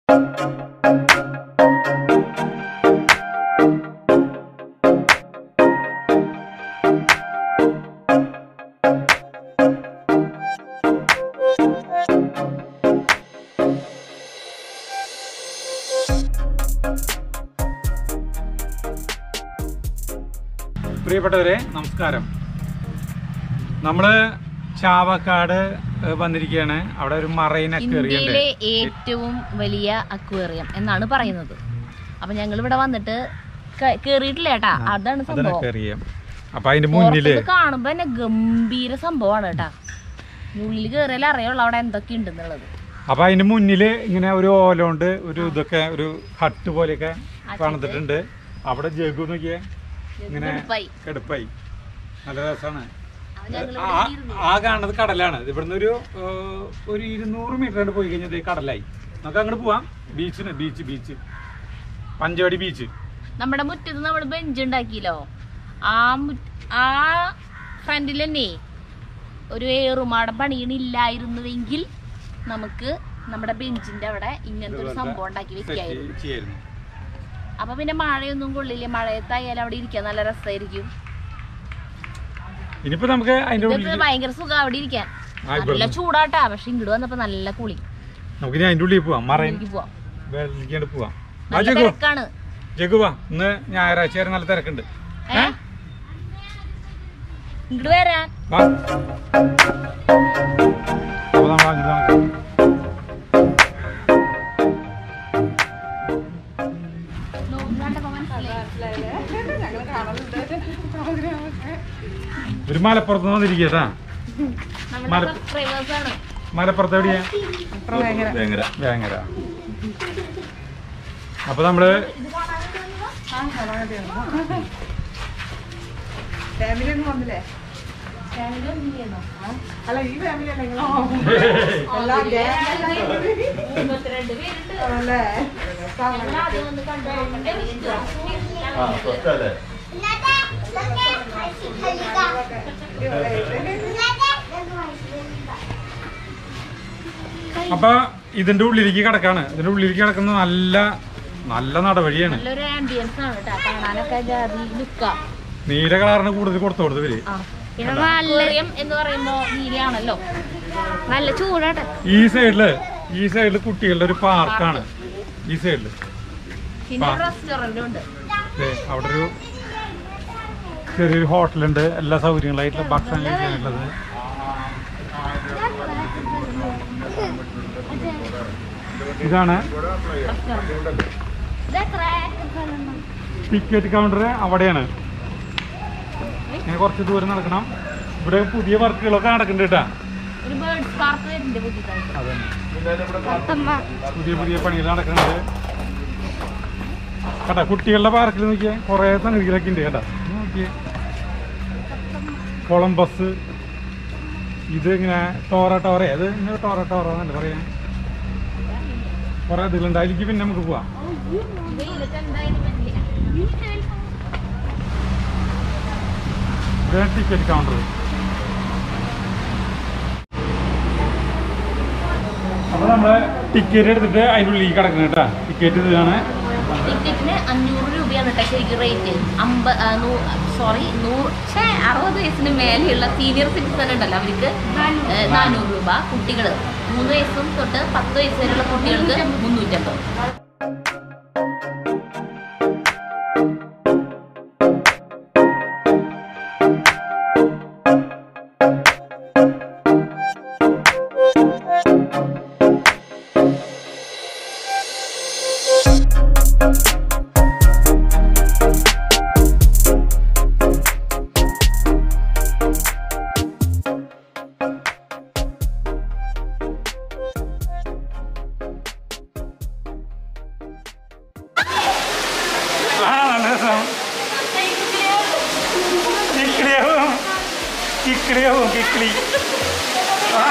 പ്രിയപ്പെട്ടവരെ നമസ്കാരം നമ്മള് ചാവക്കാട് ഏഹ്, വന്നിരിക്കുകയാണ് അവിടെ ഒരു മറൈൻ അക്വേറിയം ഇന്ത്യയിലെ ഏറ്റവും വലിയ അക്വേറിയം എന്നാണ് പറയുന്നത് അപ്പൊ ഞങ്ങൾ ഇവിടെ വന്നിട്ട് ക- കേറിയിട്ടില്ല ഏട്ടാ അതാണ് അതാണ് സംഭവം അക്വേറിയം അപ്പൊ അതിന്റെ മുന്നില് പുറത്തുനിന്ന് കാണുമ്പോ തന്നെ ഗംഭീര സംഭവമാണ് കേട്ടാ ഉള്ളിൽ കേറിയാലേ അറിയുള്ളൂ അവിടെ എന്തൊക്കെ ഉണ്ടെന്നുള്ളത് അപ്പൊ അതിന്റെ മുന്നില് ഇങ്ങനെ ഒരു ഓലോണ്ട് ഒരു ഇതൊക്കെ ഒരു ഹട്ട് പോലെയൊക്കെ പണിതിട്ടുണ്ട് അവിടെ ജഗു നോക്കിയേ ഇങ്ങനെ കടുപ്പായി. കടുപ്പായി നല്ല രസമാണ് അപ്പൊ ഞങ്ങൾ ആ ആ കാണുന്നത് കടലാണ് ഇവിടുന്ന് ഒരു ഏഹ്, ഒരു ഇരുന്നൂറ് മീറ്റർ ആയിട്ട് പോയി കഴിഞ്ഞാൽ ദേ കടലായി നമുക്ക് അങ്ങോട്ട് പോവാം ബീച്ചിന് ബീച്ച് ബീച്ച് പഞ്ചവടി ബീച്ച് നമ്മുടെ മുറ്റത്ത് നമ്മൾ ബെഞ്ച് ഉണ്ടാക്കിയല്ലോ ആ മുറ്റ- ആ ഫ്രണ്ടിൽ തന്നെ ഒരു ഏറുമാടം പണിയണില്ലായിരുന്നുവെങ്കിൽ നമുക്ക് നമ്മുടെ ബെഞ്ചിന്റെ അവിടെ ഇങ്ങനത്തെ ഒരു സംഭവം ഉണ്ടാക്കി വെക്കായിരുന്നു സെറ്റ് ചെയ്യായിരുന്നു അപ്പൊ പിന്നെ മഴയൊന്നും കൊള്ളില്ല മഴയത്തായാലും അവിടെ ഇരിക്കാൻ നല്ല രസമായിരിക്കും ഇനിയിപ്പോ നമുക്ക് അതിന്റെ ഇതൊക്കെ ഉള്ളിൽ ഭയങ്കര സുഖം അവിടെ ഇരിക്കാൻ ആ, നല്ല ഇവിടുന്ന്. ചൂടാട്ടാ പക്ഷെ ഇങ്ങോട്ട് വന്നപ്പോ നല്ല കുളി നമുക്ക് ഇനി അതിന്റെ ഉള്ളിൽ പോവാം മറൈൻ എനിക്ക് പോവാം വെള്ളിക്കാണ്ട് പോവാം ആ നല്ല ജഗു തിരക്കാണ് ജഗു വാ ഇന്ന് ഞായറാഴ്ച വരെ നല്ല തിരക്കുണ്ട് ഏ ഇങ്ങോട്ട് വരാൻ വാ അപ്പൊ നമ്മൾ അങ്ങോട്ട് നടക്കാം. ഒരു മലപ്പുറത്ത് നിന്ന് വന്നിരിക്കട്ടാ നമ്മുടെ മല- സബ്സ്ക്രൈബേഴ്സ് ആണ് മലപ്പുറത്ത് എവിടെയാ വേങ്ങര അപ്പൊ നമ്മള് ഫാമിലി ഒന്നും വന്നില്ലേ അല്ല ഈ ഫാമിലി അല്ലെങ്കിലോ അല്ല ഇരുപത്തിരണ്ട് പേരുണ്ട് അല്ലേ ഞങ്ങൾ ആദ്യം വന്ന് കണ്ടു അപ്പൊ ഇതിന്റെ ഉള്ളിലേക്ക് കിടക്കാണ് ഇതിന്റെ ഉള്ളിലേക്ക് കിടക്കുന്ന നല്ല നല്ല നടവഴിയാണ് നല്ലൊരു ആംബിയൻസ് ആണ് കേട്ടോ കാണാനൊക്കെ ജാതി ലുക്കാ നീല കളറിന് കൂടുതൽ കൊടുത്തു കൊടുത്ത് ഇവര് പിന്നെ നല്ല എന്ന് പറയുമ്പോ നീലയാണല്ലോ നല്ല ചൂടാട്ടെ ഈ സൈഡില് ഈ സൈഡില് കുട്ടികളുടെ ഒരു പാർക്കാണ് ഈ സൈഡില് പിന്നെ ആ. റെസ്റ്റോറന്റും ഉണ്ട് ദേ, അവിടെ ഒരു ചെറിയൊരു ഹോട്ടലുണ്ട് എല്ലാ സൗകര്യങ്ങളായിട്ടുള്ള ഭക്ഷണം കഴിക്കാനുള്ളത് ഇതാണ് ടിക്കറ്റ് കൗണ്ടർ അവിടെയാണ് ഇങ്ങനെ കുറച്ച് ദൂരം നടക്കണം ഇവിടെ പുതിയ വർക്കുകളൊക്കെ നടക്കുന്നുണ്ട് കേട്ടാ ഒരു ബേർഡ്സ് പാർക്ക് വരുന്നുണ്ട് പുതിയതായിട്ട് അതന്നെ പുതിയ പുതിയ പണികൾ നടക്കുന്നുണ്ട് കേട്ടാ കുട്ടികളുടെ പാർക്കിൽ നോക്കിയേ കുറേ സംഗതികളൊക്കെ ഉണ്ട് കേട്ടാ ഇത് നോക്കിയേ കൊളംബസ് ഇത് ഇങ്ങനെ ടോറ ടോറ അത് ഇങ്ങനെ ടോറ ടോറ എന്നല്ല പറയാ കുറെ ഇതിലുണ്ട് അതിലേക്ക് പിന്നെ നമുക്ക് പോവാം വെയിലത്ത് എന്തായാലും പറ്റില്ല ഇത് ടിക്കറ്റ് കൗണ്ടർ അപ്പൊ നമ്മള് ടിക്കറ്റ് എടുത്തിട്ട് അതിൻ്റെ ഉള്ളിൽ കിടക്കണം കേട്ടാ ടിക്കറ്റ് ഇതാണ് ടിക്കറ്റിന് അഞ്ഞൂറ് രൂപയാണ് കേട്ടോ ശരിക്കും റേറ്റ് അമ്പ സോറി നൂറ് ഛേ അറുപത് വയസ്സിന് മേലെയുള്ള സീനിയർ സിറ്റിസൺ ഉണ്ടല്ലോ അവർക്ക് ഏ, നാനൂറ് രൂപ കുട്ടികൾ മൂന്ന് വയസ്സും തൊട്ട് പത്ത് വയസ്സ് വരെയുള്ള കുട്ടികൾക്ക് മുന്നൂറ്റമ്പത് ആ നല്ല രസം കിക്കിളിയാവും കിക്കിളിയാവും കിക്കിളി ആ.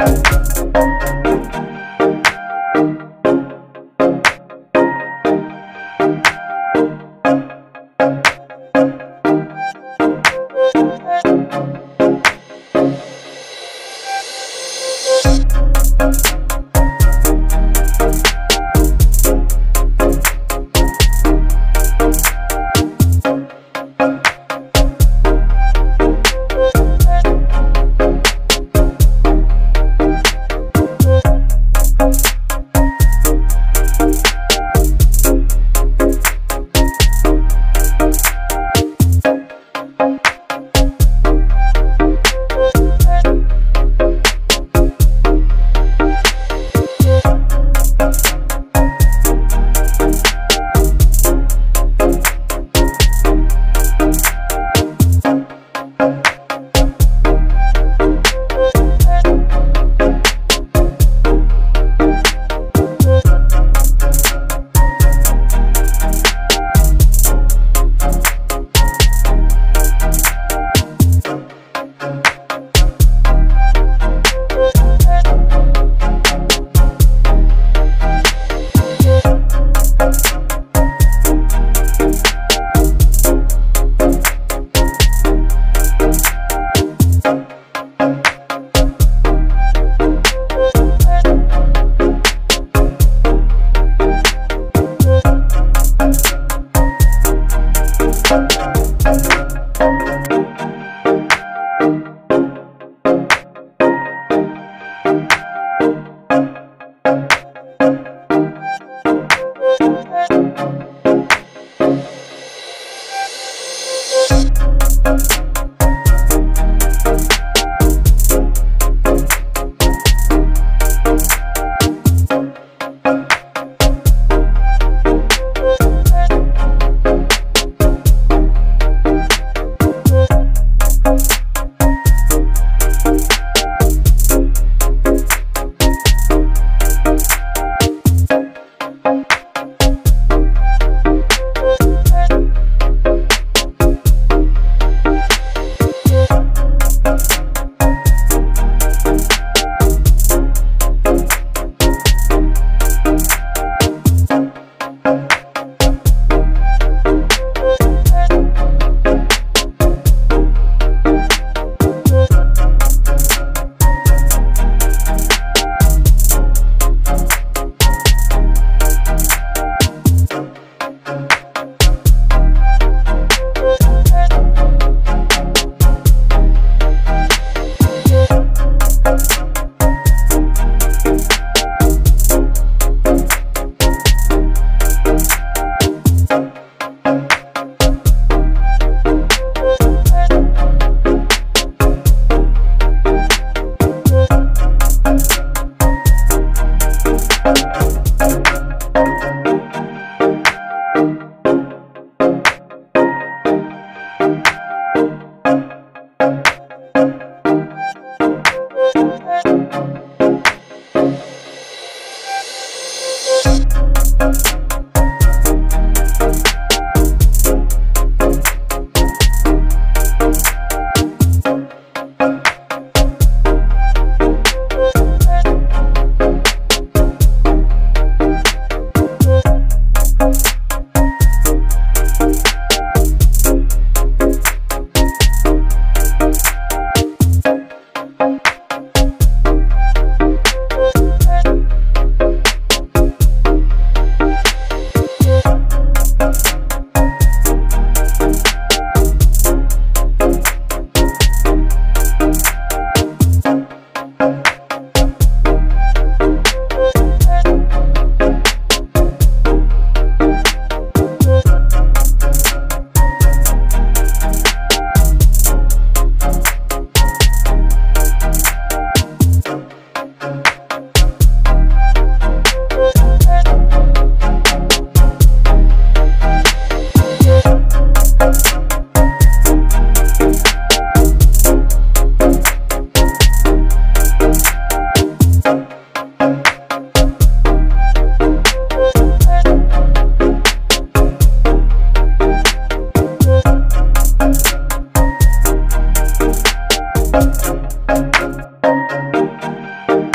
ആ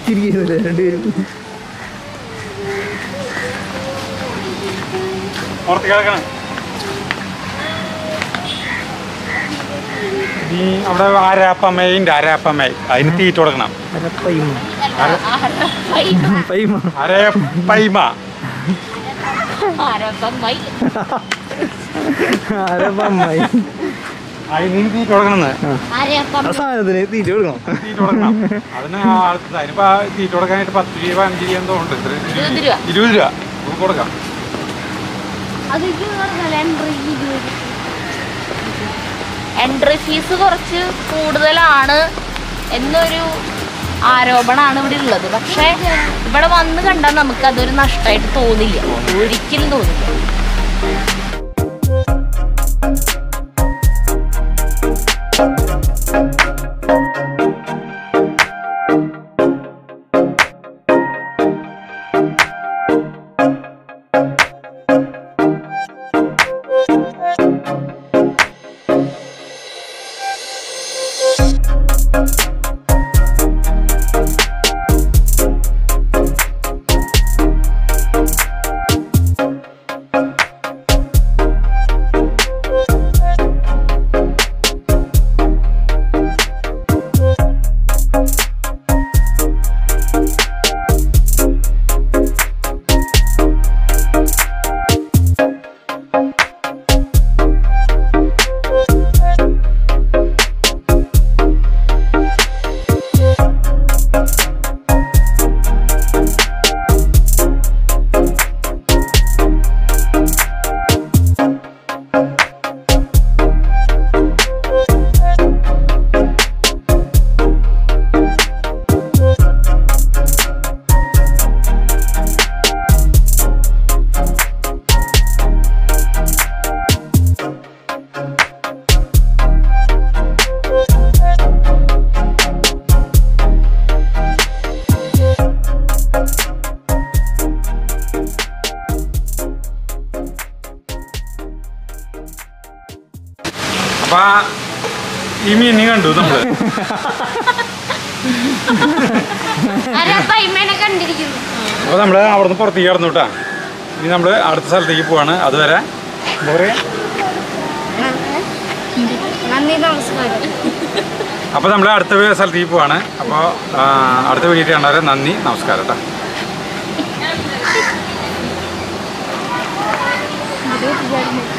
ചിരിക്കുന്നില്ലേ രണ്ടുപേരും പുറത്ത് കിടക്കണം നീ അവിടെ ആരാപ്പമ്മയുണ്ട് ആരാപ്പമ്മ അതിന് തീറ്റ കൊടുക്കണം അരപ്പൈമ ആരപ്പൈമ. പൈമ അരപ്പൈമ ആരപ്പമ്മൈ. അരപ്പമ്മായി അതിന് നീ തീറ്റ കൊടുക്കണമെന്ന് ആരപ്പം. ആ സാധനത്തിന് തീറ്റ കൊടുക്കണം തീറ്റ കൊടുക്കണം അതിന് അടുത്തത് അതിനിപ്പോ ആ തീറ്റ കൊടുക്കാനായിട്ട് പത്ത് രൂപ അഞ്ച് രൂപ എന്തോ ഉണ്ട് ഇത്ര ഇരുപത് രൂപ. ഇരുപത് രൂപ നമുക്ക് കൊടുക്കാം അത് ഇത് പറഞ്ഞാൽ എൻട്രി ഇരുപത്. എൻട്രി ഫീസ് കുറച്ച് കൂടുതലാണ് എന്നൊരു ആരോപണമാണ് ഇവിടെ ഉള്ളത് പക്ഷേ ഇവിടെ വന്ന് കണ്ടാൽ നമുക്ക് അതൊരു നഷ്ടമായിട്ട് തോന്നില്ല ഒരിക്കലും തോന്നില്ല അപ്പൊ ഈ മീനെ കണ്ടു നമ്മള് ആരപ്പൈമേനെ കണ്ടിരിക്കുന്നു അപ്പൊ നമ്മള് അവിടുന്ന് പുറത്തേക്ക് കടന്നു കേട്ടാ ഇനി നമ്മള് അടുത്ത സ്ഥലത്തേക്ക് പോവാണ് അതുവരെ എന്താ പറയാ നന്ദി നമസ്കാരം അപ്പൊ നമ്മൾ അടുത്ത വേ- സ്ഥലത്തേക്ക് പോവാണ് അപ്പോൾ അടുത്ത വീഡിയോ കാണാറ് നന്ദി നമസ്കാരം കേട്ടോ